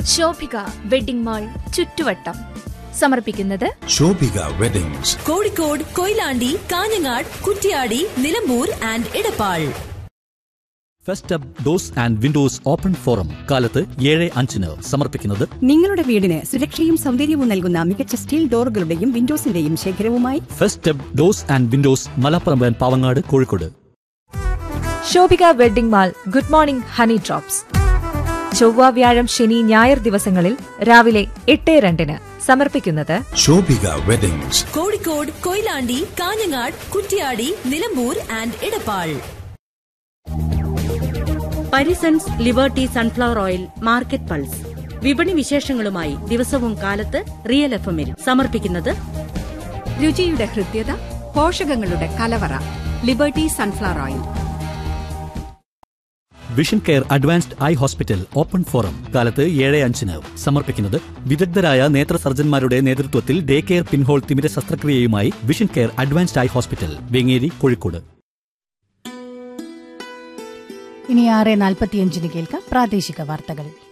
Shobhika wedding mall ചുറ്റുവട്ടം സമർപ്പിക്കുന്നത് Shobhika weddings Kozhikode Koyilandy Kanhangad Kuttiady Nilambur and Edappal first up doors and windows open forum കാലത്ത് ഏഴ് അഞ്ചിന് സമർപ്പിക്കുന്നത് നിങ്ങളുടെ വീടിന് സുരക്ഷയും സൗന്ദര്യവും നൽകുന്ന മികച്ച സ്റ്റീൽ ഡോറുകളുടെയും വിൻഡോസിന്റെയും ശേഖരവുമായി first up doors and windows Malappuram Pavangad Kozhikode Shobhika wedding mall good morning honey drops ചൊവ്വ വ്യാഴം ശനി ഞായർ ദിവസങ്ങളിൽ രാവിലെ എട്ട് രണ്ടിന് സമർപ്പിക്കുന്നത് Shobhika weddings Kozhikode Koyilandy Kanhangad Kuttiady Nilambur and Edappal Parisons Liberty sunflower oil market pulse വിപണി വിശേഷങ്ങളുമായി ദിവസവും കാലത്ത് റിയൽ എഫ് എമ്മിൽ സമർപ്പിക്കുന്നത് രുചിയുടെ ഹൃദ്യത പോഷകങ്ങളുടെ കലവറ Liberty sunflower oil vision care advanced eye hospital open forum കാലത്ത് ഏഴ് അഞ്ചിന് സമർപ്പിക്കുന്നത് വിദഗ്ധരായ നേത്ര സർജന്മാരുടെ നേതൃത്വത്തിൽ ഡേ കെയർ പിൻഹോൾ തിമിര ശസ്ത്രക്രിയയുമായി vision care advanced eye hospital Vengeri Kozhikode ഇനി ആറ് നാൽപ്പത്തിയഞ്ചിന് കേൾക്കാം പ്രാദേശിക വാർത്തകൾ